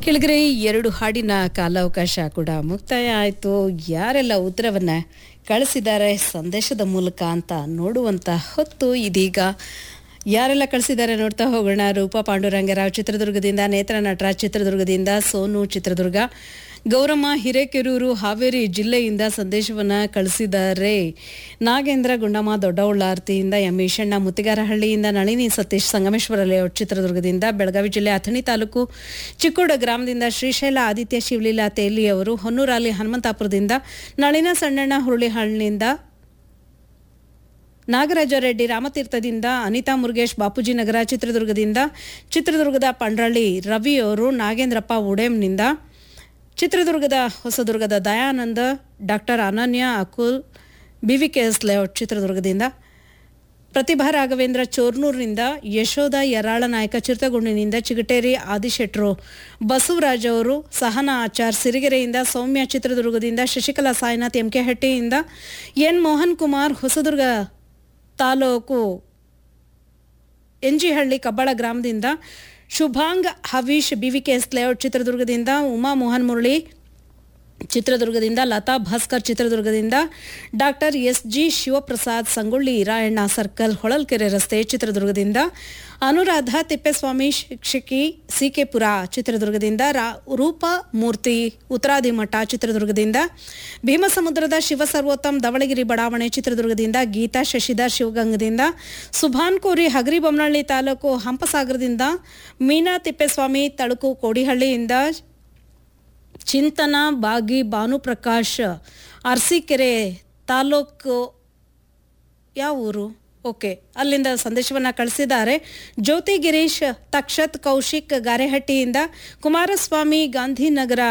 ಕೆಳಗರೆ ಎರಡು ಹಾಡಿನ ಕಾಲಾವಕಾಶ ಕೂಡ ಮುಕ್ತಾಯ ಆಯಿತು ಯಾರೆಲ್ಲ ಉತ್ತರವನ್ನ ಕಳಿಸಿದ್ದಾರೆ ಸಂದೇಶದ ಮೂಲಕ ಅಂತ ನೋಡುವಂತ ಹೊತ್ತು ಇದೀಗ ಯಾರೆಲ್ಲ ಕಳಿಸಿದ್ದಾರೆ ನೋಡ್ತಾ ಹೋಗೋಣ ರೂಪಾ ಪಾಂಡುರಂಗರಾವ್ ಚಿತ್ರದುರ್ಗದಿಂದ ನೇತ್ರ ನಟರಾಜ್ ಚಿತ್ರದುರ್ಗದಿಂದ ಸೋನು ಚಿತ್ರದುರ್ಗ ಗೌರಮ್ಮ ಹಿರೇಕೆರೂರು ಹಾವೇರಿ ಜಿಲ್ಲೆಯಿಂದ ಸಂದೇಶವನ್ನ ಕಳಿಸಿದ್ದಾರೆ ನಾಗೇಂದ್ರ ಗುಂಡಮ್ಮ ದೊಡ್ಡउಳ್ಳಾರ್ತಿಯಿಂದ ಎಂ ಈಶಣ್ಣ ಮುತ್ತಿಗಾರಹಳ್ಳಿಯಿಂದ ನಳಿನಿ ಸತೀಶ್ ಸಂಗಮೇಶ್ವರ ಲೇಔಟ್ ಚಿತ್ರದುರ್ಗದಿಂದ ಬೆಳಗಾವಿ ಜಿಲ್ಲೆ ಅಥಣಿ ತಾಲೂಕು ಚಿಕ್ಕೋಡ ಗ್ರಾಮದಿಂದ ಶ್ರೀಶೈಲ ಆದಿತ್ಯ ಶಿವಲೀಲಾ ತೇಲಿ ಅವರು ಹೊನ್ನೂರಾಲಿ ಹನುಮಂತಾಪುರದಿಂದ ನಳಿನ ಸಣ್ಣಣ್ಣ ಹುರುಳಿಹಾಳ್ನಿಂದ ನಾಗರಾಜ ರೆಡ್ಡಿ ರಾಮತೀರ್ಥದಿಂದ ಅನಿತಾ ಮುರುಗೇಶ್ ಬಾಪೂಜಿ ನಗರ ಚಿತ್ರದುರ್ಗದಿಂದ ಚಿತ್ರದುರ್ಗದ ಪಂಡ್ರಳ್ಳಿ ರವಿ ಅವರು ನಾಗೇಂದ್ರಪ್ಪ ಉಡೇಮ್ನಿಂದ ಚಿತ್ರದುರ್ಗದ ಹೊಸದುರ್ಗದ ದಯಾನಂದ ಡಾಕ್ಟರ್ ಅನನ್ಯ ಅಕುಲ್ ಬಿವಿಕೆಎಸ್ ಲೇಔಟ್ ಚಿತ್ರದುರ್ಗದಿಂದ ಪ್ರತಿಭಾ ರಾಘವೇಂದ್ರ ಚೋರ್ನೂರಿನಿಂದ ಯಶೋಧ ಯರಾಳ ನಾಯಕ ಚಿರತಗುಂಡಿನಿಂದ ಚಿಗಟೇರಿ ಆದಿಶೆಟ್ರು ಬಸವರಾಜ್ ಅವರು ಸಹನಾ ಆಚಾರ್ ಸಿರಿಗೆರೆಯಿಂದ ಸೌಮ್ಯ ಚಿತ್ರದುರ್ಗದಿಂದ ಶಶಿಕಲಾ ಸಾಯಿನಾಥ್ ಎಂಕೆಹಟ್ಟಿಯಿಂದ ಎನ್ ಮೋಹನ್ ಕುಮಾರ್ ಹೊಸದುರ್ಗ ತಾಲೂಕು ಎನ್ಜಿಹಳ್ಳಿ ಕಬ್ಬಳ ಗ್ರಾಮದಿಂದ ಶುಭಾಂಗ್ ಹವೀಶ್ ಬಿವಿಕೆಎಸ್ ಲೇಔಟ್ ಚಿತ್ರದುರ್ಗದಿಂದ ಉಮಾ ಮೋಹನ್ ಮುರಳಿ ಚಿತ್ರದುರ್ಗದಿಂದ ಲತಾ ಭಾಸ್ಕರ್ ಚಿತ್ರದುರ್ಗದಿಂದ doctor S G Shivaprasad Sangolli Rayanna circle Holalkere ರಸ್ತೆ ಚಿತ್ರದುರ್ಗದಿಂದ ಅನುರಾಧ ತಿಪ್ಪೇಸ್ವಾಮಿ ಶಿಕ್ಷಕಿ ಸಿಕೆಪುರ ಚಿತ್ರದುರ್ಗದಿಂದ ರಾ ರೂಪಾ ಮೂರ್ತಿ ಉತ್ತರಾದಿಮಠ ಚಿತ್ರದುರ್ಗದಿಂದ ಭೀಮಸಮುದ್ರದ ಶಿವಸರ್ವೋತ್ತಮ್ ಧವಳಗಿರಿ ಬಡಾವಣೆ ಚಿತ್ರದುರ್ಗದಿಂದ ಗೀತಾ ಶಶಿಧರ್ ಶಿವಗಂಗದಿಂದ ಸುಭಾನ್ ಕೋರಿ ಹಗರಿಬೊಮ್ಮನಹಳ್ಳಿ ತಾಲೂಕು ಹಂಪಸಾಗರದಿಂದ ಮೀನಾ ತಿಪ್ಪೇಸ್ವಾಮಿ ತಳುಕು ಕೋಡಿಹಳ್ಳಿಯಿಂದ ಚಿಂತನ ಬಾಗಿ ಭಾನುಪ್ರಕಾಶ್ ಅರಸೀಕೆರೆ ತಾಲೂಕು ಯಾವ ಊರು ಓಕೆ ಅಲ್ಲಿಂದ ಸಂದೇಶವನ್ನ ಕಳಿಸಿದ್ದಾರೆ ಜ್ಯೋತಿ ಗಿರೀಶ್ ತಕ್ಷತ್ ಕೌಶಿಕ್ ಗಾರೆಹಟ್ಟಿಯಿಂದ ಕುಮಾರಸ್ವಾಮಿ ಗಾಂಧಿನಗರ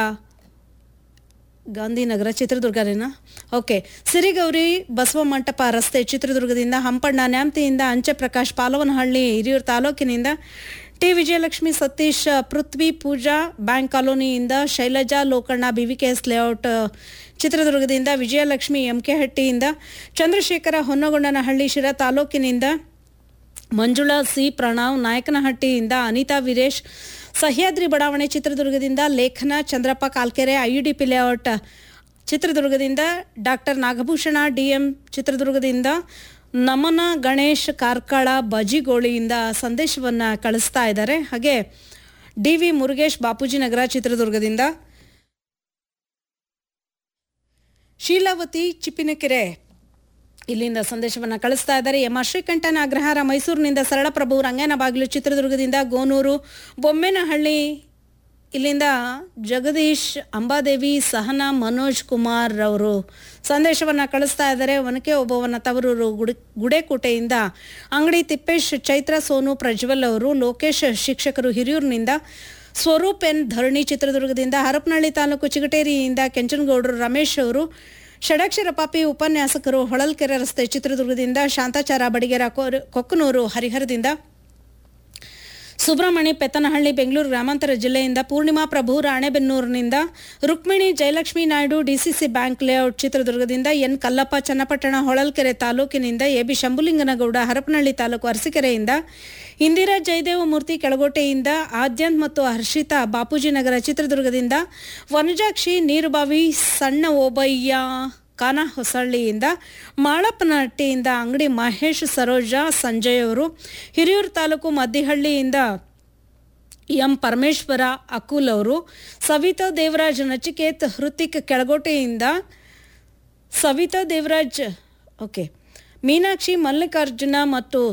ಗಾಂಧಿನಗರ ಚಿತ್ರದುರ್ಗನೇನಾ ಓಕೆ ಸಿರಿಗೌರಿ ಬಸವ ಮಂಟಪ ರಸ್ತೆ ಚಿತ್ರದುರ್ಗದಿಂದ ಹಂಪಣ್ಣ ನ್ಯಾಮ್ತಿಯಿಂದ ಅಂಚೆ ಪ್ರಕಾಶ್ ಪಾಲವನಹಳ್ಳಿ ಹಿರಿಯೂರು ತಾಲೂಕಿನಿಂದ ಟಿ ವಿಜಯಲಕ್ಷ್ಮಿ ಸತೀಶ್ ಪೃಥ್ವಿ ಪೂಜಾ ಬ್ಯಾಂಕ್ ಕಾಲೋನಿಯಿಂದ ಶೈಲಜಾ ಲೋಕಣ್ಣ ಬಿವಿಕೆಎಸ್ ಲೇಔಟ್ ಚಿತ್ರದುರ್ಗದಿಂದ ವಿಜಯಲಕ್ಷ್ಮಿ ಎಂಕೆಹಟ್ಟಿಯಿಂದ ಚಂದ್ರಶೇಖರ ಹೊನ್ನಗೊಂಡನಹಳ್ಳಿ ಶಿರ ತಾಲೂಕಿನಿಂದ ಮಂಜುಳಾ ಸಿ ಪ್ರಣವ್ ನಾಯಕನಹಟ್ಟಿಯಿಂದ ಅನಿತಾ ವೀರೇಶ್ ಸಹ್ಯಾದ್ರಿ ಬಡಾವಣೆ ಚಿತ್ರದುರ್ಗದಿಂದ ಲೇಖನ ಚಂದ್ರಪ್ಪ ಕಾಲ್ಕೆರೆ ಐಯುಡಿಪಿ ಲೇಔಟ್ ಚಿತ್ರದುರ್ಗದಿಂದ ಡಾಕ್ಟರ್ ನಾಗಭೂಷಣ ಡಿಎಂ ಚಿತ್ರದುರ್ಗದಿಂದ ನಮನ ಗಣೇಶ್ ಕಾರ್ಕಳ ಬಜಿಗೋಳಿಯಿಂದ ಸಂದೇಶವನ್ನ ಕಳಿಸ್ತಾ ಇದ್ದಾರೆ ಹಾಗೆ ಡಿ ವಿ ಮುರುಗೇಶ್ ಬಾಪೂಜಿ ನಗರ ಚಿತ್ರದುರ್ಗದಿಂದ ಶೀಲಾವತಿ ಚಿಪ್ಪಿನಕೆರೆ ಇಲ್ಲಿಂದ ಸಂದೇಶವನ್ನ ಕಳಿಸ್ತಾ ಇದ್ದಾರೆ ಎಂ ಆರ್ ಶ್ರೀಕಂಠನ ಅಗ್ರಹಾರ ಮೈಸೂರಿನಿಂದ ಸರಳಪ್ರಭು ರಂಗನ ಬಾಗಿಲು ಚಿತ್ರದುರ್ಗದಿಂದ ಗೋನೂರು ಬೊಮ್ಮೆನಹಳ್ಳಿ ಇಲ್ಲಿಂದ ಜಗದೀಶ್ ಅಂಬಾದೇವಿ ಸಹನಾ ಮನೋಜ್ ಕುಮಾರ್ ಅವರು ಸಂದೇಶವನ್ನ ಕಳಿಸ್ತಾ ಇದ್ದಾರೆ ಒನಕೆ ಒಬ್ಬವನ ತವರೂರು ಗುಡಿ ಗುಡೇಕೋಟೆಯಿಂದ ಅಂಗಡಿ ತಿಪ್ಪೇಶ್ ಚೈತ್ರ ಸೋನು ಪ್ರಜ್ವಲ್ ಅವರು ಲೋಕೇಶ್ ಶಿಕ್ಷಕರು ಹಿರಿಯೂರಿನಿಂದ ಸ್ವರೂಪ್ ಎನ್ ಧರಣಿ ಚಿತ್ರದುರ್ಗದಿಂದ ಹರಪನಹಳ್ಳಿ ತಾಲೂಕು ಚಿಗಟೇರಿಯಿಂದ ಕೆಂಚನಗೌಡರು ರಮೇಶ್ ಅವರು ಷಡಕ್ಷರ ಪಾಪಿ ಉಪನ್ಯಾಸಕರು ಹೊಳಲ್ಕೆರೆ ರಸ್ತೆ ಚಿತ್ರದುರ್ಗದಿಂದ ಶಾಂತಾಚಾರ ಬಡಿಗೆರ ಕೊಕ್ಕನೂರು ಹರಿಹರದಿಂದ ಸುಬ್ರಹ್ಮಣಿ ಪೆತ್ತನಹಳ್ಳಿ ಬೆಂಗಳೂರು ಗ್ರಾಮಾಂತರ ಜಿಲ್ಲೆಯಿಂದ ಪೂರ್ಣಿಮಾ ಪ್ರಭು ರಾಣೆಬೆನ್ನೂರಿನಿಂದ Rukmini Jayalakshmi Naidu DCC bank layout ಚಿತ್ರದುರ್ಗದಿಂದ ಎನ್ ಕಲ್ಲಪ್ಪ ಚನ್ನಪಟ್ಟಣ ಹೊಳಲ್ಕೆರೆ ತಾಲೂಕಿನಿಂದ ಎಬಿ ಶಂಭುಲಿಂಗನಗೌಡ ಹರಪನಹಳ್ಳಿ ತಾಲೂಕು ಅರಸೀಕೆರೆಯಿಂದ ಇಂದಿರಾ ಜಯದೇವ ಮೂರ್ತಿ ಕೆಳಗೋಟೆಯಿಂದ ಆದ್ಯಂತ್ ಮತ್ತು ಹರ್ಷಿತಾ ಬಾಪೂಜಿ ನಗರ ಚಿತ್ರದುರ್ಗದಿಂದ ವನಜಾಕ್ಷಿ ನೀರುಬಾವಿ ಸಣ್ಣ ಓಬಯ್ಯ ಕಾನ ಹೊಸಳ್ಳಿಯಿಂದ ಮಾಳಪ್ಪನಹಟ್ಟಿಯಿಂದ ಅಂಗಡಿ ಮಹೇಶ್ ಸರೋಜಾ ಸಂಜಯ್ ಅವರು ಹಿರಿಯೂರು ತಾಲೂಕು ಮದ್ದಿಹಳ್ಳಿಯಿಂದ ಎಂ ಪರಮೇಶ್ವರ ಅಕುಲ್ ಅವರು ಸವಿತಾ ದೇವರಾಜ್ ನಚಿಕೇತ್ ಹೃತಿಕ್ ಕೆಳಗೋಟೆಯಿಂದ ಸವಿತಾ ದೇವರಾಜ್ ಓಕೆ ಮೀನಾಕ್ಷಿ ಮಲ್ಲಿಕಾರ್ಜುನ ಮತ್ತು